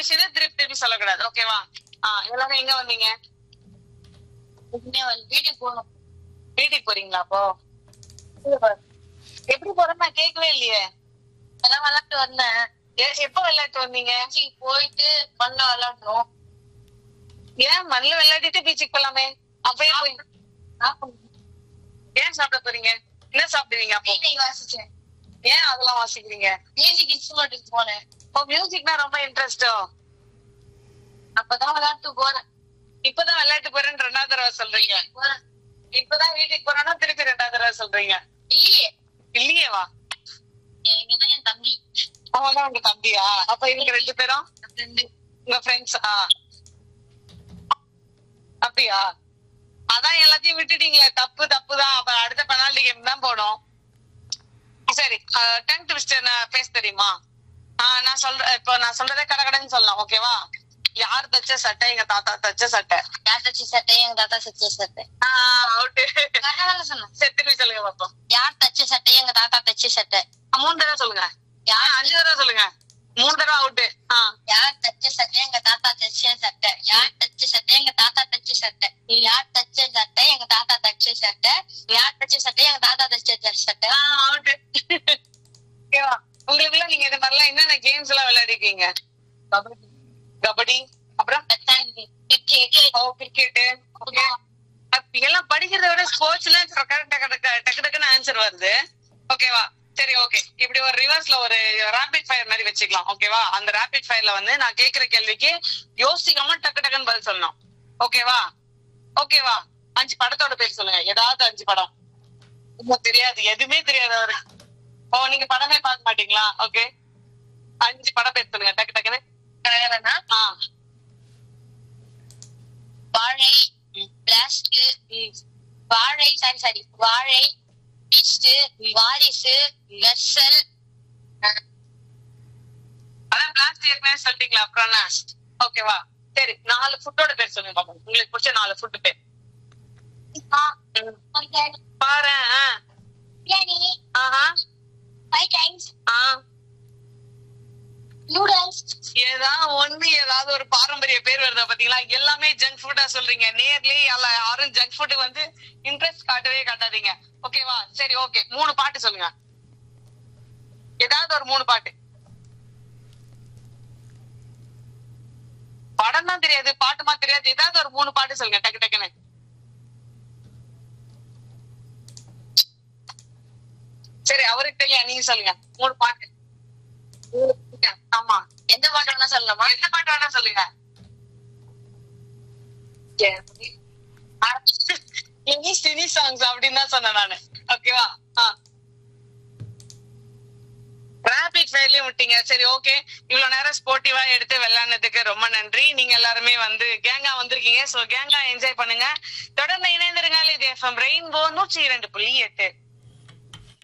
விஷயத்த திருப்பி திருப்பி சொல்லக்கூடாது ஓகேவா ஆ எல்லாரும் எங்க வந்தீங்க வீட்டுக்கு போகணும் வீட்டுக்கு போறீங்களா அப்போ எப்படி போறேன்னு நான் கேட்கவே இல்லையே எல்லாம் விளையாட்டு வந்தேன் எ- எப்ப விளையாட்டு வந்தீங்க பீச்சுக்கு போயிட்டு பண்ண விளையாடுறோம் ஏன் மண்ணில் விளையாடிட்டு பீச்சுக்கு போலாமே அப்பயே போய் ஏன் சாப்பிட போறீங்க என்ன சாப்பிடுவீங்க அப்போ வீட்டை வாசிச்சேன் ஏன் அதெல்லாம் வாசிக்கிறீங்க மியூசிக் இன்ஸ்ட்ருமெண்ட்டுக்கு போனேன் இப்போ மியூசிக்னா ரொம்ப இன்ட்ரெஸ்டோ அப்பதான் விளையாட்டு போறேன் இப்பதான் விளையாட்டு போறேன்னு ரெண்டாவது தடவை சொல்றீங்க போறேன் இப்பதான் வீட்டுக்கு போறேன்னா திருப்பி ரெண்டாவது தடவை சொல்றீங்க இல்லையே இல்லையே வா இங்கதான் என் தம்பி அவன்தான் உங்க தம்பியா அப்ப இவங்க ரெண்டு பேரும் ஃப்ரெண்டு உங்க ஃப்ரெண்ட்ஸ் ஆ அப்படியா அதான் எல்லாத்தையும் விட்டுட்டீங்களே தப்பு தப்பு தான் அப்ப அடுத்த பெனால்டி கேம் தான் போடும் சரி டென்த் ட்விஸ்டர் பேச தெரியுமா ஆ, நான் சொல்றேன் இப்போ நான் சொல்றதே கடகடன்னு சொல்லலாம் ஓகேவா யார் தச்ச சட்டை எங்க தாத்தா தச்ச சட்டை யார் தச்சு சட்டை எங்க தாத்தா தச்ச சட்டை அவுட்டு கரெக்டாக சொன்னேன் சரி திருப்பி சொல்லுங்க பாப்போம் யார் தச்ச சட்டை எங்க தாத்தா தச்ச சட்டை மூணு தடவை சொல்லுங்க யார் அஞ்சு தடவை சொல்லுங்க மூணு தடவை அவுட்டு ஆ யார் தச்ச சட்டை எங்க தாத்தா தச்ச சட்டை யார் தச்ச சட்டை எங்க தாத்தா தச்ச சட்டை யார் தச்ச சட்டை எங்க தாத்தா தச்ச சட்டை யார் தச்ச சட்டை எங்க தாத்தா தச்ச சட்டை அவுட்டு ஓகேவா உங்களுக்குள்ள நீங்க இது மாதிரிலாம் என்னென்ன கேம்ஸ் எல்லாம் விளையாடிருக்கீங்க கபடி அப்புறம் கிரிக்கெட் ஓ கிரிக்கெட் ஓகே எல்லாம் படிக்கிறத விட ஸ்போர்ட்ஸ்ல டக்கு டக்கு டக்குன்னு ஆன்சர் வருது ஓகேவா சரி ஓகே இப்படி ஒரு ரிவர்ஸ்ல ஒரு ரேபிட் ஃபயர் மாதிரி வச்சுக்கலாம் ஓகேவா அந்த ரேபிட் ஃபயர்ல வந்து நான் கேக்குற கேள்விக்கு யோசிக்காம டக்கு டக்குன்னு பதில் சொல்லணும் ஓகேவா ஓகேவா அஞ்சு படத்தோட பேர் சொல்லுங்க ஏதாவது அஞ்சு படம் ரொம்ப தெரியாது எதுவுமே தெரியாது அவரு ஓ நீங்க படமே பார்க்க மாட்டீங்களா ஓகே அஞ்சு படம் பேர் சொல்லுங்க டக்கு டக்குன்னு கரகரனா ஆ வாழை பிளாஸ்ட் ம். வாழை சாரி சாரி வாழை பீஸ்ட் வாரிசு வெர்சல் அதான் பிளாஸ்டிக் ஏற்கனவே சொல்லிட்டீங்களா அப்புறம் என்ன ஓகேவா சரி நாலு ஃபுட்டோட பேர் சொல்லுங்க பாப்போம் உங்களுக்கு பிடிச்ச நாலு ஃபுட் பேர் ம். பாரு ஆ. பிரியாணி ஆஹா ஃப்ரைட் ரைஸ் ஆ நூடுல்ஸ் ஏதாவது ஒண்ணு ஏதாவது ஒரு பாரம்பரிய பேர் வருதா பாத்தீங்களா எல்லாமே ஜங்க் ஃபுட்டா சொல்றீங்க நேர்லயே எல்லா யாரும் ஜங்க் ஃபுட் வந்து இன்ட்ரெஸ்ட் காட்டவே காட்டாதீங்க ஓகேவா சரி ஓகே மூணு பாட்டு சொல்லுங்க ஏதாவது ஒரு மூணு பாட்டு படம் தான் தெரியாது பாட்டுமா தெரியாது ஏதாவது ஒரு மூணு பாட்டு சொல்லுங்க டக்கு டக்குன்னு சரி அவருக்கு தெரியும் நீங்க சொல்லுங்க மூணு பாட்டு ஆமா எந்த பாட்டு வேணா சொல்லலாமா எந்த பாட்டு வேணா சொல்லுங்க இனி சினி சாங்ஸ் அப்படின்னு தான் சொன்னேன் நானு ஓகேவா ரேபிட் ஃபயர்லயும் விட்டீங்க சரி ஓகே இவ்வளவு நேரம் ஸ்போர்ட்டிவா எடுத்து விளையாடுனதுக்கு ரொம்ப நன்றி நீங்க எல்லாருமே வந்து கேங்கா வந்திருக்கீங்க சோ கேங்கா என்ஜாய் பண்ணுங்க தொடர்ந்து இணைந்திருங்க இது எஃப்எம் ரெயின்போ நூற்றி இரண்டு புள்ளி எட்டு